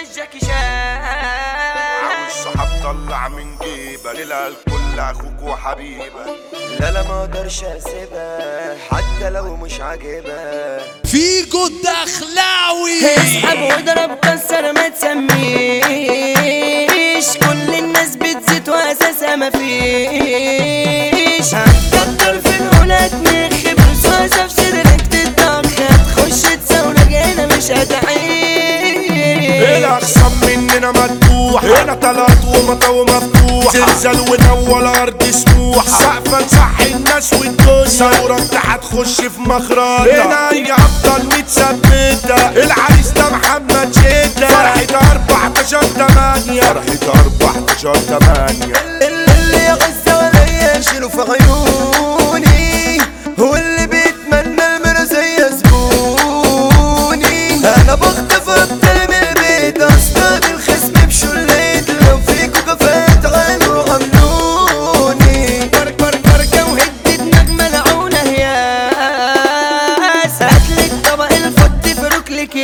جاكي شان والصحاب طلع من جيبه ليلة الكل اخوك وحبيبك لا لا ما اقدرش اسيبها حتى لو مش عاجبها فيجو الدخلاوي اسحب واضرب كسر ما تسميش كل الناس بتزيد واساسها مفيش هتكتر في الاولى تنخ برصاصة في صدرك تتضخ هتخش تسولك هنا مش هتعيش الاقسام مننا مدبوح هنا طلعت ومطو مفتوح زلزال ونول ارض سموحة سقفة نصحي الناس والدنيا ثورة انت هتخش في مخرجة هنا هي افضل متثبتة العريس ده محمد شدة فرحة 14 8 فرحة 14 8 اللي يغز ولا يشيله في عيوني هو اللي بيتمنى المرزية زبوني انا بخطف اكتر من البيت اصطاد الخصم بشليت لو فيكوا كفاءات غنوا عملوني كر كر كركة وهدت نجمة لعونة ياس هاتلك طبق الفض في ركلك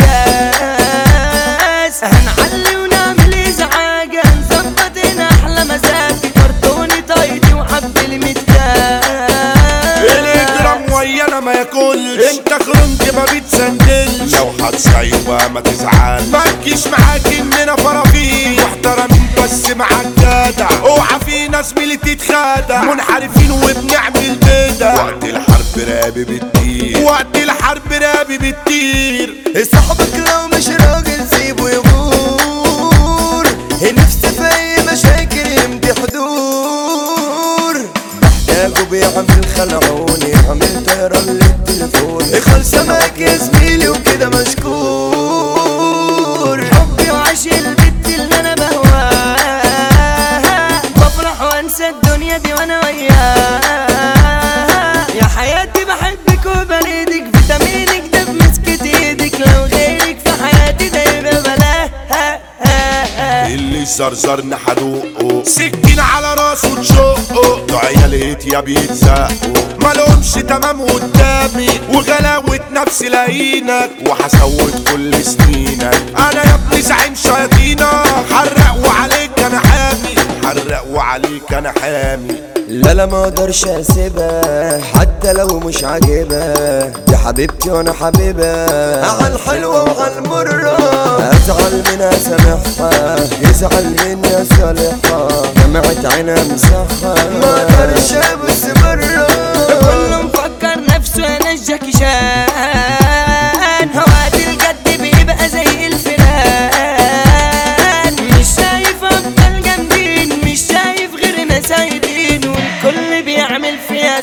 ياس هنعلي ونعمل ازعاج هنظبط هنا احلى مزاج كرتوني طايتي وحب المتكاس الاجرام ويانا ما ياكلش انت خرمت ما بتسندلش لو هتصيبها ما تزعل ما تجيش معاك اننا فرافيل محترمين بس معاك جدع اوعى في ناس ملي تتخادع منحرفين وبنعمل بدع وقت الحرب رابي بتطير وقت الحرب رابي بتطير صاحبك لو مش راجل سيبه يغور نفسي في اي مشاكل يمضي حضور محتاجه بيعمل خلعوني عامل طيران للتليفون خلصة معاك يا زميلي وكده مشكور حبي وعشق البت اللي انا بهواها بفرح وانسى الدنيا دي وانا وياها يا حياتي بحبك وبريدك فيتامينك ده بمسكة ايدك لو غيرك في حياتي ده يبقى بلاها اللي زرزرنا حدوقه سكين على راسه تشقه ده عيال يا بيتزقوا مالهمش تمام قدامي وغلاوة نفسي لاقينك وهسود كل سنينك انا يا ابني زعيم شياطينك حرق وعليك انا حامي حرق وعليك انا حامي لا لا ما اقدرش اسيبها حتى لو مش عاجبها دي حبيبتي وانا حبيبها على الحلوة وعلى المرة ازعل منها سامحها يزعل مني صالحها دمعت عينها مسحها ما اقدرش ابص برا كله مفكر نفسه انا الجاكي شان هوقت الجد بيبقى زي الفيران مش شايف ابطال جامدين مش شايف غيرنا سايدين والكل بيعمل فيها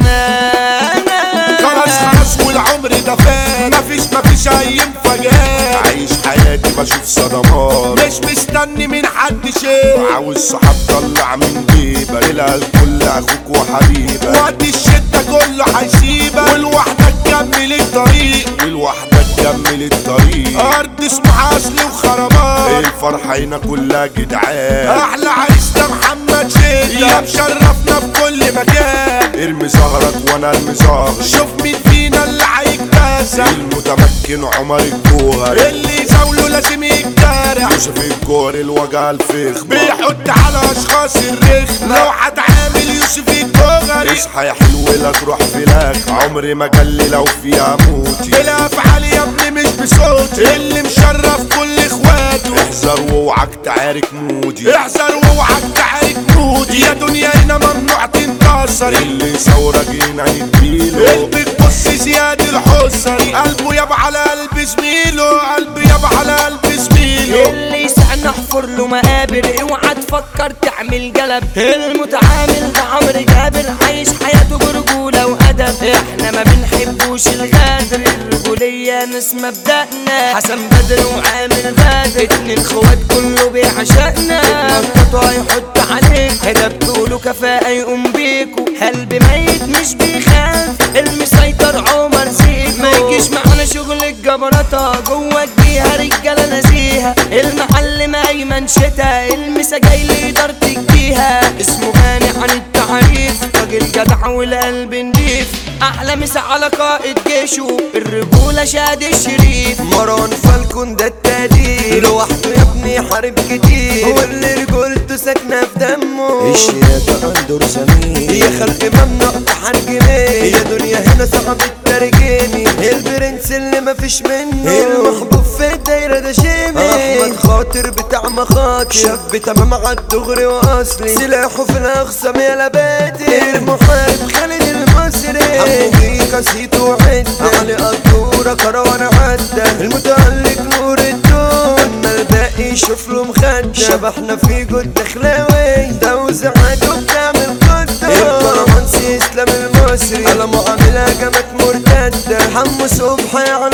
سوبرمان خلاص خلاص والعمر ده فات مفيش مفيش اي مفاجآت عايش حياتي بشوف صدمات مش مستني من حد شيء عاوز صحاب طلع من جيبه ليلة الكل اخوك وحبيبك وقت الشدة كله هيسيبك والوحدة تكمل الطريق والوحدة تكمل الطريق ارض اسمها اصل وخرابات الفرحة هنا كلها جدعان احلى عريس ده محمد شدة يا مشرفنا في كل مكان ارمي زهرك وانا ارمي زهري شوف مين فينا اللي هيكتسح المتمكن عمر الجوهر اللي يزاوله لازم يتجرح يوسف الجوهر الوجع الفخم بيحط على اشخاص الرخم لو هتعامل يوسف الجوهر اصحى يا حلو لا تروح فلاك عمري ما جلي لو فيها موتي الافعال يا ابني مش بصوتي اللي مشرف كل اخواته احذر واوعك تعارك مودي احذر واوعك تعارك مودي يا دنيا هنا ممنوع تنتصر اللي ثورة جينا نديله قلبك بص زياد الحسري قلبه يابا على قلب زميله قلبي يابا على قلب زميله اللي يسعنا احفر له مقابر اوعى تفكر تعمل جلب المتعامل ده عمرو جابر عايش حياته برجولة وأدب احنا ما بنحبوش الغدر الرجولية ناس مبدأنا حسن بدر وعامر غادر اتنين اخوات كله بيعشقنا نططوا هيحط عليك هدا بتقولوا كفاءة يقوم بيكوا قلب ميت مش بيخاف المسيطر عمر زيكو ما يجيش معانا شغل الجبرطة جوه الجيهة رجالة نزيهة المعلم أيمن شتا المسا جاي لي إدارة الجيهة اسمه غني عن التعريف راجل جدع والقلب نضيف أحلى مسا على قائد جيشه الرجولة شاد الشريف مروان فالكون ده التقدير لوحده يا حارب كتير واللي رجولته ساكنة في دمه الشياكة عنده رسامين يا خلق ممنوع تحرجمي يا دنيا هنا صعب الترجمي البرنس اللي مفيش منه المحبوب في الدايرة ده شيمي احمد خاطر بتاع مخاطر شاب تمام عالدغري واصلي سلاحه في الاخصام يا لباتي المحارب خالد المصري حمو بيكا سيتو وعدة علي قدورة كروان عدة المتألق نور الدون اما الباقي شوف له مخدة شبحنا في جد خلاوي ده وزعاجه بتعمل قدة البرمانسي اسلام المصري على معاملة جامك مرتدة حمو صبحي على